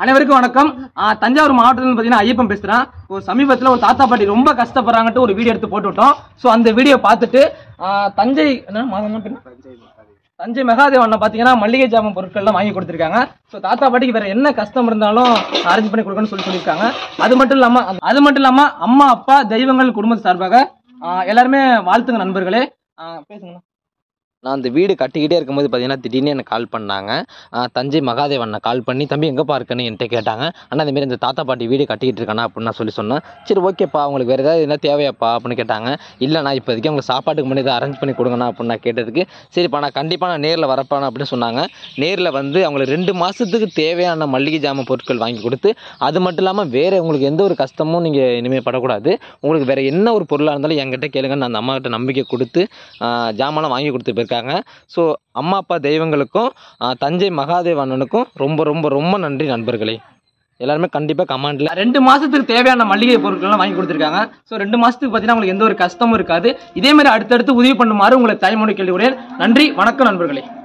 அனைவருக்கும் வணக்கம் ஆ, தஞ்சாவூர் மாவட்டத்தில் பார்த்தீங்கன்னா ஐயப்பன் பேசுறேன் ஒரு சமீபத்தில் ஒரு தாத்தா பாட்டி ரொம்ப கஷ்டப்படுறாங்கட்டு ஒரு வீடியோ எடுத்து போட்டு விட்டோம் ஸோ அந்த வீடியோ பார்த்துட்டு ஆ, தஞ்சை என்ன மாதம் பேர்? தஞ்சை மகாதேவ் அண்ணன் பார்த்தீங்கன்னா மல்லிகை ஜாமான் பொருட்கள்லாம் வாங்கி கொடுத்துருக்காங்க ஸோ தாத்தா பாட்டிக்கு வேற என்ன கஷ்டம் இருந்தாலும் அரேஞ்ச் பண்ணி கொடுக்கணும்னு சொல்லி சொல்லியிருக்காங்க அது மட்டும் இல்லாமல் அது மட்டும் இல்லாமல் அம்மா அப்பா தெய்வங்கள் குடும்பத்து சார்பாக ஆ, எல்லாருமே வாழ்த்துங்க நண்பர்களே ஆ, பேசுங்கண்ணா நான் அந்த வீடு கட்டிக்கிட்டே இருக்கும்போது பார்த்தீங்கன்னா திடீர்னு எனக்கு கால் பண்ணாங்க ஆஹ் தஞ்சை மகாதேவ் அண்ணன் கால் பண்ணி தம்பி எங்கேப்பா இருக்குன்னு என்கிட்ட கேட்டாங்க அண்ணா இந்த மாதிரி இந்த தாத்தா பாட்டி வீடு கட்டிக்கிட்டு இருக்கானா அப்படின்னு நான் சொல்லி சொன்னேன் சரி ஓகேப்பா அவங்களுக்கு வேறு ஏதாவது என்ன தேவையாப்பா அப்படின்னு கேட்டாங்க இல்லைண்ணா இப்போதைக்கு அவங்களுக்கு சாப்பாட்டுக்கு முன்னாடி இதை அரேஞ்ச் பண்ணி கொடுங்கண்ணா அப்படின்னு நான் கேட்டதுக்கு சரிப்பா நான் கண்டிப்பாக நான் நேரில் வரப்பான அப்படின்னு சொன்னாங்க நேரில் வந்து அவங்களுக்கு ரெண்டு மாதத்துக்கு தேவையான மல்லிகை ஜாமான் பொருட்கள் வாங்கி கொடுத்து அது மட்டும் இல்லாமல் வேறு உங்களுக்கு எந்த ஒரு கஷ்டமும் நீங்கள் இனிமேல் படக்கூடாது உங்களுக்கு வேறு என்ன ஒரு பொருளாக இருந்தாலும் என்கிட்ட கேளுங்க நான் அந்த அம்மாக்கிட்ட நம்பிக்கை கொடுத்து ஆஹ் ஜாமான்லாம் வாங்கி கொடுத்து போயிருக்காங்க ஸோ அம்மா அப்பா தெய்வங்களுக்கும் ஆஹ் தஞ்சை மகாதேவ் அண்ணனுக்கும் ரொம்ப ரொம்ப ரொம்ப நன்றி நண்பர்களே எல்லாருமே கண்டிப்பாக கமெண்டில் ரெண்டு மாசத்துக்கு தேவையான மளிகை பொருட்கள்லாம் வாங்கி கொடுத்துருக்காங்க ஸோ ரெண்டு மாசத்துக்கு பார்த்தீங்கன்னா உங்களுக்கு எந்த ஒரு கஷ்டமும் இருக்காது இதே மாதிரி அடுத்தடுத்து உதவி பண்ணுமாறு உங்களை தாய்மொழி கேள்வி நன்றி வணக்கம் நண்பர்களே